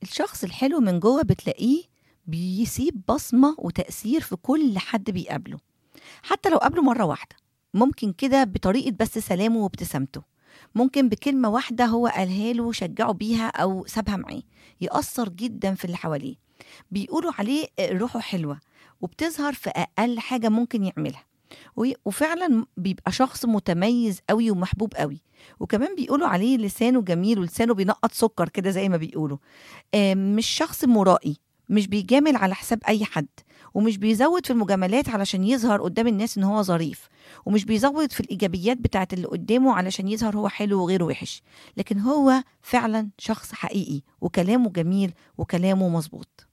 الشخص الحلو من جوه بتلاقيه بيسيب بصمة وتأثير في كل حد بيقابله حتى لو قابله مرة واحدة ممكن كده بطريقة بس سلامه وابتسامته ممكن بكلمة واحدة هو قالها له شجعه بيها أو سابها معاه يأثر جدا في اللي حواليه بيقولوا عليه روحه حلوة وبتظهر في أقل حاجة ممكن يعملها وي- وفعلا بيبقى شخص متميز قوي ومحبوب قوي وكمان بيقولوا عليه لسانه جميل ولسانه بينقط سكر كده زي ما بيقولوا آه، مش شخص مرائي مش بيجامل على حساب اي حد ومش بيزود في المجاملات علشان يظهر قدام الناس ان هو ظريف ومش بيزود في الايجابيات بتاعت اللي قدامه علشان يظهر هو حلو وغير وحش لكن هو فعلا شخص حقيقي وكلامه جميل وكلامه مظبوط